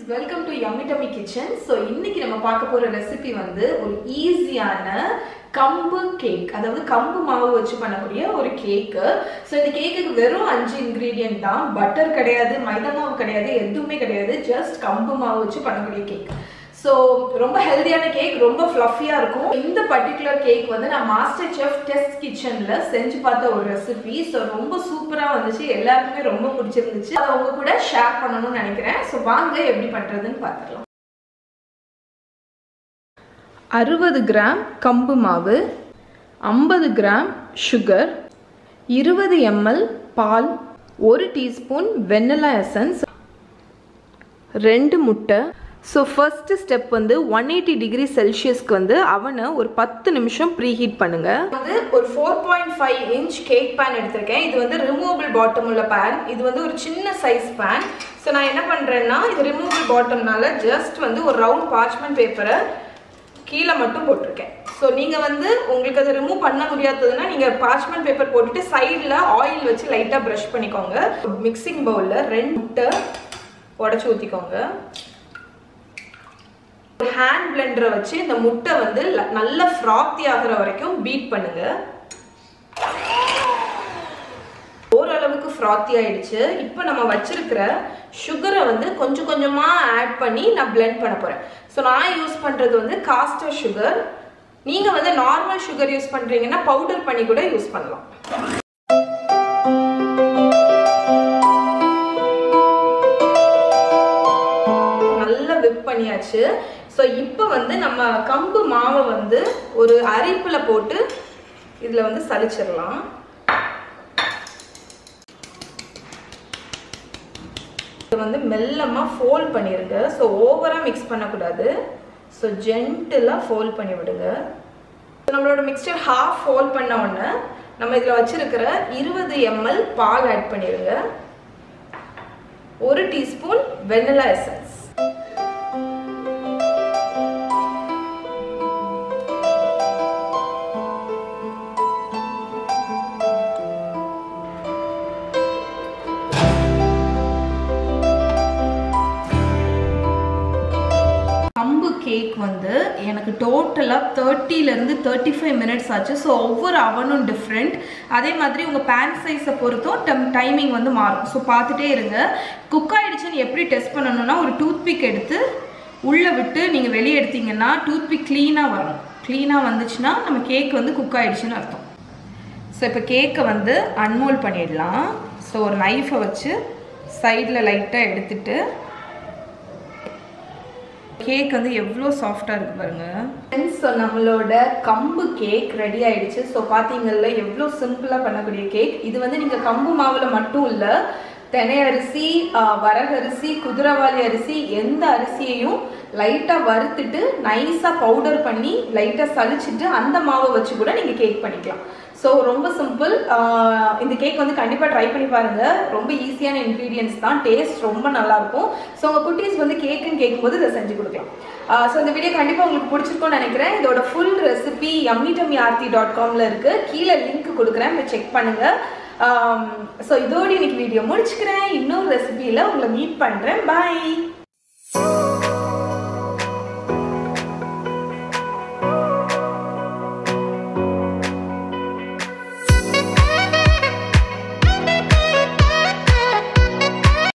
welcome to yummy tummy kitchen so இன்னைக்கு நம்ம பார்க்க போற ரெசிபி வந்து ஒரு ஈஸியான கம்பு கேக் அதாவது கம்பு மாவு வச்சு பண்ணக்கூடிய ஒரு கேக்கு ஸோ இந்த கேக்குக்கு வெறும் அஞ்சு இன்க்ரீடியன்ட் தான் பட்டர் கிடையாது மைதா மாவு கிடையாது எதுவுமே கிடையாது ஜஸ்ட் கம்பு மாவு வச்சு பண்ணக்கூடிய கேக் ஸோ ரொம்ப ஹெல்தியான கேக் ரொம்ப ஃப்ளஃபியாக இருக்கும் இந்த பர்டிகுலர் கேக் வந்து நான் மாஸ்டர் செஃப் டெஸ்ட் கிச்சனில் செஞ்சு பார்த்த ஒரு ரெசிபி ஸோ ரொம்ப சூப்பராக வந்துச்சு எல்லாருக்குமே ரொம்ப பிடிச்சிருந்துச்சு அதை உங்க கூட ஷேர் பண்ணணும்னு நினைக்கிறேன் ஸோ வாங்க எப்படி பண்ணுறதுன்னு பார்த்துக்கலாம் அறுபது கிராம் கம்பு மாவு ஐம்பது கிராம் சுகர் இருபது எம்எல் பால் ஒரு டீஸ்பூன் வெண்ணிலா எசன்ஸ் ரெண்டு முட்டை ஸோ ஃபர்ஸ்ட் ஸ்டெப் வந்து ஒன் எயிட்டி டிகிரி செல்சியஸ்க்கு வந்து அவனை ஒரு பத்து நிமிஷம் ப்ரீ ஹீட் பண்ணுங்க வந்து ஒரு four point five inch cake pan எடுத்திருக்கேன் இது வந்து ரிமூவபிள் பாட்டம் உள்ள பேன் இது வந்து ஒரு சின்ன சைஸ் பேன் ஸோ நான் என்ன பண்ணுறேன்னா இது ரிமூவபிள் பாட்டம்னால ஜஸ்ட் வந்து ஒரு ரவுண்ட் பார்ச்மெண்ட் பேப்பரை கீழே மட்டும் போட்டிருக்கேன் ஸோ நீங்கள் வந்து உங்களுக்கு அதை ரிமூவ் பண்ண முடியாததுன்னா நீங்கள் பார்ச்மெண்ட் பேப்பர் போட்டுட்டு சைடில் ஆயில் வச்சு லைட்டாக ப்ரஷ் பண்ணிக்கோங்க மிக்சிங் பவுலில் ரெண்டு முட்டை உடச்சி ஊற்றிக்கோங்க ஹேண்ட் பிளெண்டரை வச்சு இந்த முட்டை வந்து நல்ல ஃப்ராத்தி ஆகிற வரைக்கும் பீட் பண்ணுங்க ஓரளவுக்கு ஃப்ராத்தி ஆயிடுச்சு இப்போ நம்ம வச்சிருக்கிற சுகரை வந்து கொஞ்சம் கொஞ்சமாக ஆட் பண்ணி நான் பிளெண்ட் பண்ண போகிறேன் ஸோ நான் யூஸ் பண்ணுறது வந்து காஸ்டர் சுகர் நீங்கள் வந்து நார்மல் சுகர் யூஸ் பண்ணுறீங்கன்னா பவுடர் பண்ணி கூட யூஸ் பண்ணலாம் நல்லா விப் பண்ணியாச்சு ஸோ இப்போ வந்து நம்ம கம்பு மாவை வந்து ஒரு அரிப்பில் போட்டு இதில் வந்து சலிச்சிடலாம் இதை வந்து மெல்லமாக ஃபோல்ட் பண்ணிடுங்க ஸோ ஓவராக மிக்ஸ் பண்ணக்கூடாது ஸோ ஜென்டிலாக ஃபோல்ட் பண்ணி விடுங்க நம்மளோட மிக்சர் ஹாஃப் ஃபோல்ட் பண்ண உடனே நம்ம இதில் வச்சிருக்கிற இருபது எம்எல் பால் ஆட் பண்ணிடுங்க ஒரு டீஸ்பூன் வெனிலா எசன்ஸ் கம்பு கேக் வந்து எனக்கு டோட்டலாக தேர்ட்டிலேருந்து தேர்ட்டி ஃபைவ் மினிட்ஸ் ஆச்சு ஸோ ஒவ்வொரு அவனும் டிஃப்ரெண்ட் அதே மாதிரி உங்கள் பேன் சைஸை பொறுத்தும் டம் டைமிங் வந்து மாறும் ஸோ பார்த்துட்டே இருங்க குக் ஆகிடுச்சுன்னு எப்படி டெஸ்ட் பண்ணணும்னா ஒரு டூத்பிக் எடுத்து உள்ளே விட்டு நீங்கள் வெளியே எடுத்தீங்கன்னா டூத்பிக் க்ளீனாக வரணும் க்ளீனாக வந்துச்சுன்னா நம்ம கேக் வந்து குக் ஆகிடுச்சுன்னு அர்த்தம் ஸோ இப்போ கேக்கை வந்து அன்மோல் பண்ணிடலாம் ஸோ ஒரு நைஃபை வச்சு சைடில் லைட்டாக எடுத்துட்டு கேக் வந்து எவ்வளோ சாஃப்டாக இருக்கு பாருங்க ஸோ நம்மளோட கம்பு கேக் ரெடி ஆயிடுச்சு ஸோ பார்த்தீங்கல்ல எவ்வளோ சிம்பிளாக பண்ணக்கூடிய கேக் இது வந்து நீங்கள் கம்பு மாவில் மட்டும் இல்லை தெனை அரிசி வரகரிசி குதிரவாளி அரிசி எந்த அரிசியையும் லைட்டாக வறுத்துட்டு நைஸாக பவுடர் பண்ணி லைட்டாக சளிச்சிட்டு அந்த மாவை வச்சு கூட நீங்கள் கேக் பண்ணிக்கலாம் ஸோ ரொம்ப சிம்பிள் இந்த கேக் வந்து கண்டிப்பாக ட்ரை பண்ணி பாருங்கள் ரொம்ப ஈஸியான இன்க்ரீடியன்ஸ் தான் டேஸ்ட் ரொம்ப நல்லாயிருக்கும் ஸோ உங்கள் குட்டீஸ் வந்து கேக்குன்னு கேட்கும்போது இதை செஞ்சு கொடுக்கலாம் ஸோ இந்த வீடியோ கண்டிப்பாக உங்களுக்கு பிடிச்சிருக்கும்னு நினைக்கிறேன் இதோட full recipe yummy tummy Aarthi dot காமில் இருக்குது கீழே லிங்க் கொடுக்குறேன் போய் செக் பண்ணுங்கள் ஸோ இதோடு இன்னைக்கு வீடியோ முடிச்சுக்கிறேன் இன்னொரு ரெசிபியில் உங்களை மீட் பண்ணுறேன் பாய்